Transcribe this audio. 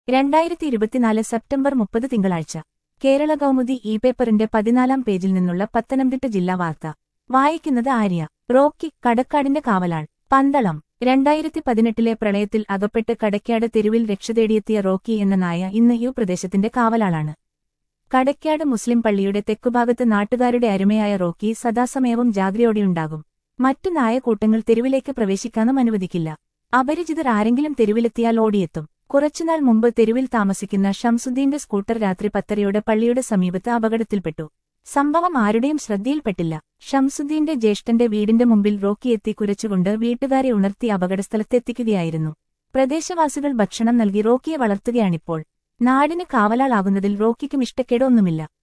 രണ്ടായിരത്തി ഇരുപത്തിനാല് സെപ്റ്റംബർ മുപ്പത് തിങ്കളാഴ്ച കേരള കൗമുദി ഇ പേപ്പറിന്റെ പതിനാലാം പേജിൽ നിന്നുള്ള പത്തനംതിട്ട ജില്ലാ വാർത്ത വായിക്കുന്നത് ആര്യ റോക്കി കടക്കാടിന്റെ കാവലാൾ പന്തളം രണ്ടായിരത്തി പതിനെട്ടിലെ പ്രളയത്തിൽ അകപ്പെട്ട് കടക്കാട് തെരുവിൽ രക്ഷതേടിയെത്തിയ റോക്കി എന്ന നായ ഇന്ന് യു പ്രദേശത്തിന്റെ കാവലാളാണ് കടക്കാട് മുസ്ലിം പള്ളിയുടെ തെക്കുഭാഗത്ത് നാട്ടുകാരുടെ അരുമയായ റോക്കി സദാസമയവും ജാഗ്രയോടെയുണ്ടാകും മറ്റു നായക്കൂട്ടങ്ങൾ തെരുവിലേക്ക് പ്രവേശിക്കാനും അനുവദിക്കില്ല അപരിചിതർ ആരെങ്കിലും തെരുവിലെത്തിയാൽ ഓടിയെത്തും കുറച്ചുനാൾ മുമ്പ് തെരുവിൽ താമസിക്കുന്ന ഷംസുദ്ദീന്റെ സ്കൂട്ടർ രാത്രി പത്തരയോടെ പള്ളിയുടെ സമീപത്ത് അപകടത്തിൽപ്പെട്ടു സംഭവം ആരുടെയും ശ്രദ്ധയിൽപ്പെട്ടില്ല ഷംസുദ്ദീന്റെ ജ്യേഷ്ഠന്റെ വീടിന്റെ മുമ്പിൽ റോക്കി എത്തി കുരച്ചുകൊണ്ട് വീട്ടുകാരെ ഉണർത്തി അപകടസ്ഥലത്തെത്തിക്കുകയായിരുന്നു പ്രദേശവാസികൾ ഭക്ഷണം നൽകി റോക്കിയെ വളർത്തുകയാണിപ്പോൾ നാടിന് കാവലാളാകുന്നതിൽ റോക്കിക്കും ഇഷ്ടക്കേടൊന്നുമില്ല